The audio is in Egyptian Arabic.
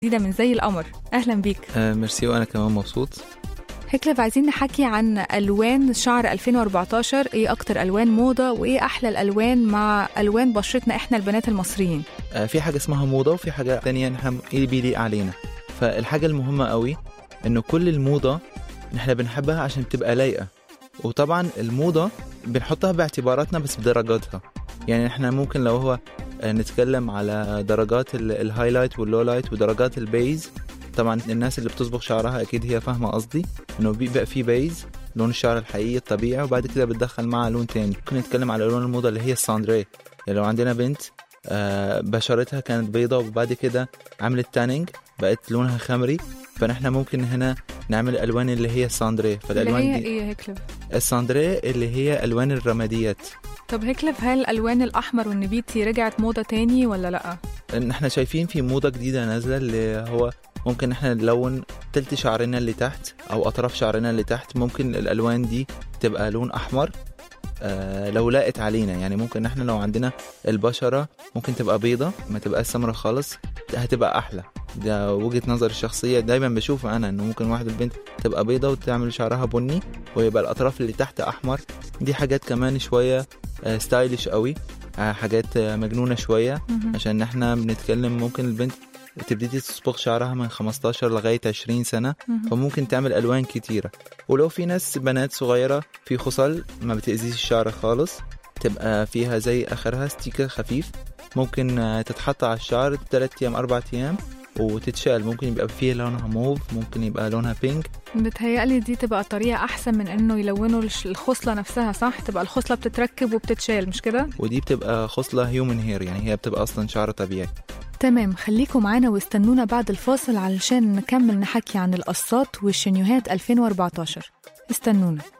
جديدة من زي القمر أهلا بيك آه ميرسي وانا كمان مبسوط هيكلف عايزين نحكي عن ألوان شعر 2014 إيه أكتر ألوان موضة وإيه أحلى الألوان مع ألوان بشرتنا إحنا البنات المصريين آه في حاجه اسمها موضه وفي حاجه تانية احنا ايه بيليق علينا فالحاجه المهمه قوي انه كل الموضه احنا بنحبها عشان بتبقى لايقه وطبعا الموضه بنحطها باعتباراتنا بس بدرجاتها يعني احنا ممكن لو هو آه، نتكلم على درجات ال- الهايلايت واللولايت ودرجات البيز طبعا الناس اللي بتصبغ شعرها اكيد هي فاهمه قصدي انه بيبقى في بيز لون الشعر الحقيقي الطبيعي وبعد كده بتدخل معاه لون تاني ممكن نتكلم على لون الموضه اللي هي الساندري يعني لو عندنا بنت آه، بشرتها كانت بيضة وبعد كده عملت تانينج بقت لونها خمري فنحن ممكن هنا نعمل الالوان اللي هي الساندري اللي فالالوان هي دي إيه يا هيكلف الساندري اللي هي الوان الرماديات طب هيكلف هل الألوان الأحمر والنبيتي رجعت موضة تاني ولا لأ؟ ان احنا شايفين في موضة جديدة نازلة اللي هو ممكن احنا نلون تلت شعرنا اللي تحت او اطراف شعرنا اللي تحت ممكن الالوان دي تبقى لون احمر آه لو لاقت علينا يعني ممكن احنا لو عندنا البشرة ممكن تبقى بيضة ما تبقى سمرة خالص هتبقى احلى ده وجهة نظري الشخصية دايما بشوف انا انه ممكن واحدة البنت تبقى بيضة وتعمل شعرها بني ويبقى الاطراف اللي تحت احمر دي حاجات كمان شوية آه ستايلش قوي آه حاجات آه مجنونة شوية مهم. عشان احنا بنتكلم ممكن البنت تبتدي تصبغ شعرها من 15 لغاية 20 سنة مهم. فممكن تعمل ألوان كتيرة ولو في ناس بنات صغيرة في خصل ما بتأذيش الشعر خالص تبقى فيها زي آخرها ستيكر خفيف ممكن آه، تتحط على الشعر 3 أيام 4 أيام وتتشال ممكن يبقى فيه لونها موف ممكن يبقى لونها بينك بتهيألي دي تبقى طريقة أحسن من إنه يلونوا الش- الخصلة نفسها صح؟ تبقى الخصلة بتتركب وبتتشال مش كده؟ ودي بتبقى خصلة هيومن هير يعني هي بتبقى أصلا شعر طبيعي تمام خليكم معانا واستنونا بعد الفاصل علشان نكمل نحكي عن القصات والشنيوهات 2014 استنونا